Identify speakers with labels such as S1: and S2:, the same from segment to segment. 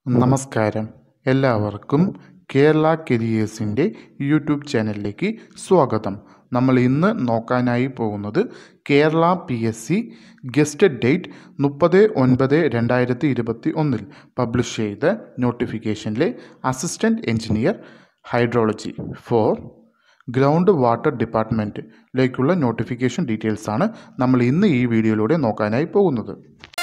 S1: നമസ്കാരം എല്ലാവർക്കും കേരള കരിയേഴ്സിൻ്റെ യൂട്യൂബ് ചാനലിലേക്ക് സ്വാഗതം നമ്മൾ ഇന്ന് നോക്കാനായി പോകുന്നത് Kerala P S C gazette date മുപ്പത് ഒൻപത് രണ്ടായിരത്തി ഇരുപത്തി ഒന്നിൽ പബ്ലിഷ് ചെയ്ത നോട്ടിഫിക്കേഷനിലെ assistant engineer hydrology for ground water ഡിപ്പാർട്ട്മെൻറ്റിലേക്കുള്ള നോട്ടിഫിക്കേഷൻ ഡീറ്റെയിൽസാണ് നമ്മൾ ഇന്ന് ഈ വീഡിയോയിലൂടെ നോക്കാനായി പോകുന്നത്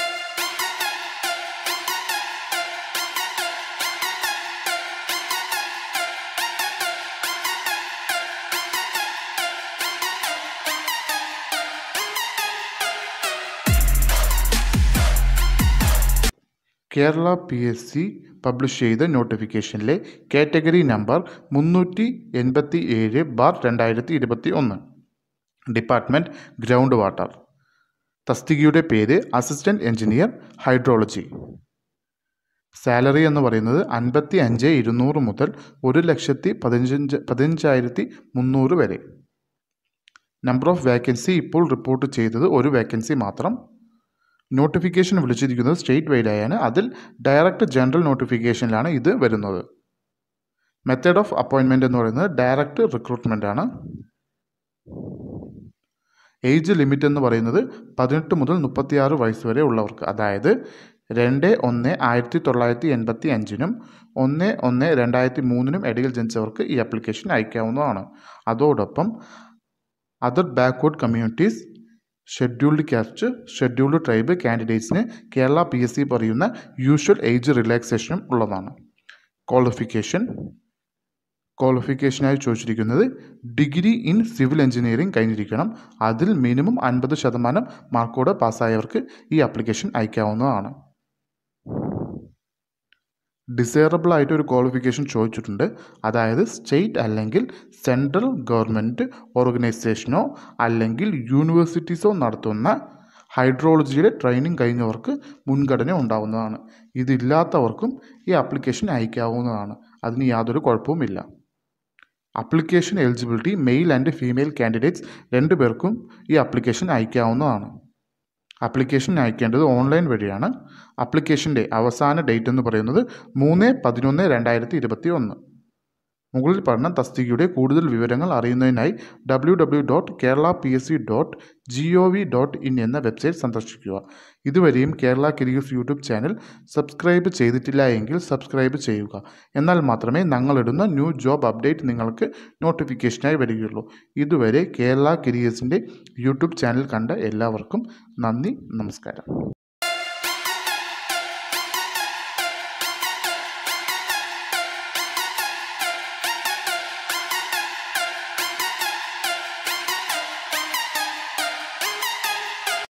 S1: Kerala P S C publish ചെയ്ത നോട്ടിഫിക്കേഷനിലെ കാറ്റഗറി നമ്പർ മുന്നൂറ്റി എൺപത്തി ഏഴ് ബാർ രണ്ടായിരത്തി ഇരുപത്തി ഒന്ന് ഡിപ്പാർട്ട്മെൻറ്റ് ഗ്രൗണ്ട് വാട്ടർ തസ്തികയുടെ പേര് അസിസ്റ്റൻറ്റ് എഞ്ചിനീയർ ഹൈഡ്രോളജി സാലറി എന്ന് പറയുന്നത് അൻപത്തി അഞ്ച് ഇരുന്നൂറ് മുതൽ ഒരു ലക്ഷത്തി പതിനഞ്ച് പതിനഞ്ചായിരത്തി മുന്നൂറ് വരെ നമ്പർ ഓഫ് വേക്കൻസി ഇപ്പോൾ റിപ്പോർട്ട് ചെയ്തത് ഒരു വേക്കൻസി മാത്രം നോട്ടിഫിക്കേഷൻ വിളിച്ചിരിക്കുന്നത് സ്റ്റേറ്റ് വൈഡായാണ് അതിൽ ഡയറക്റ്റ് ജനറൽ നോട്ടിഫിക്കേഷനിലാണ് ഇത് വരുന്നത് മെത്തേഡ് ഓഫ് അപ്പോയിൻമെൻറ്റ് എന്ന് പറയുന്നത് ഡയറക്റ്റ് റിക്രൂട്ട്മെൻ്റ് ആണ് ഏജ് ലിമിറ്റ് എന്ന് പറയുന്നത് പതിനെട്ട് മുതൽ മുപ്പത്തിയാറ് വയസ്സ് വരെ ഉള്ളവർക്ക് അതായത് രണ്ട് ഒന്ന് ആയിരത്തി തൊള്ളായിരത്തി എൺപത്തി അഞ്ചിനും ഒന്ന് ഒന്ന് രണ്ടായിരത്തി മൂന്നിനും ഇടയിൽ ജനിച്ചവർക്ക് ഈ ആപ്ലിക്കേഷൻ അയക്കാവുന്നതാണ് അതോടൊപ്പം other backward communities scheduled caste scheduled tribe കാൻഡിഡേറ്റ്സിന് കേരള പി എസ് സി പറയുന്ന യൂഷ്വൽ ഏജ് റിലാക്സേഷനും ഉള്ളതാണ് ക്വാളിഫിക്കേഷൻ ക്വാളിഫിക്കേഷനായി ചോദിച്ചിരിക്കുന്നത് ഡിഗ്രി ഇൻ സിവിൽ എഞ്ചിനീയറിംഗ് കഴിഞ്ഞിരിക്കണം അതിൽ മിനിമം അൻപത് ശതമാനം മാർക്കോടെ പാസ്സായവർക്ക് ഈ ആപ്ലിക്കേഷൻ അയക്കാവുന്നതാണ് ഡിസൈറബിൾ ആയിട്ട് ഒരു ക്വാളിഫിക്കേഷൻ ചോദിച്ചിട്ടുണ്ട് അതായത് സ്റ്റേറ്റ് അല്ലെങ്കിൽ സെൻട്രൽ ഗവൺമെൻറ് ഓർഗനൈസേഷനോ അല്ലെങ്കിൽ യൂണിവേഴ്സിറ്റീസോ നടത്തുന്ന ഹൈഡ്രോളജിയുടെ ട്രെയിനിങ് കഴിഞ്ഞവർക്ക് മുൻഗണന ഉണ്ടാവുന്നതാണ് ഇതില്ലാത്തവർക്കും ഈ ആപ്ലിക്കേഷൻ അയക്കാവുന്നതാണ് അതിന് യാതൊരു കുഴപ്പവുമില്ല application eligibility male and female candidates രണ്ടു പേർക്കും ഈ ആപ്ലിക്കേഷൻ അയക്കാവുന്നതാണ് ആപ്ലിക്കേഷൻ അയക്കേണ്ടത് ഓൺലൈൻ വഴിയാണ് ആപ്ലിക്കേഷൻ്റെ അവസാന ഡേറ്റ് എന്ന് പറയുന്നത് മൂന്ന് പതിനൊന്ന് രണ്ടായിരത്തി ഇരുപത്തി ഒന്ന് മുകളിൽ പറഞ്ഞ തസ്തികയുടെ കൂടുതൽ വിവരങ്ങൾ അറിയുന്നതിനായി W W dot Kerala P S C dot G O V dot in എന്ന വെബ്സൈറ്റ് സന്ദർശിക്കുക ഇതുവരെയും Kerala careers YouTube channel subscribe ചെയ്തിട്ടില്ല എങ്കിൽ സബ്സ്ക്രൈബ് ചെയ്യുക എന്നാൽ മാത്രമേ ഞങ്ങളിടുന്ന ന്യൂ ജോബ് അപ്ഡേറ്റ് നിങ്ങൾക്ക് നോട്ടിഫിക്കേഷനായി വരികയുള്ളൂ ഇതുവരെ കേരള കരിയേഴ്സിൻ്റെ യൂട്യൂബ് ചാനൽ കണ്ട എല്ലാവർക്കും നന്ദി നമസ്കാരം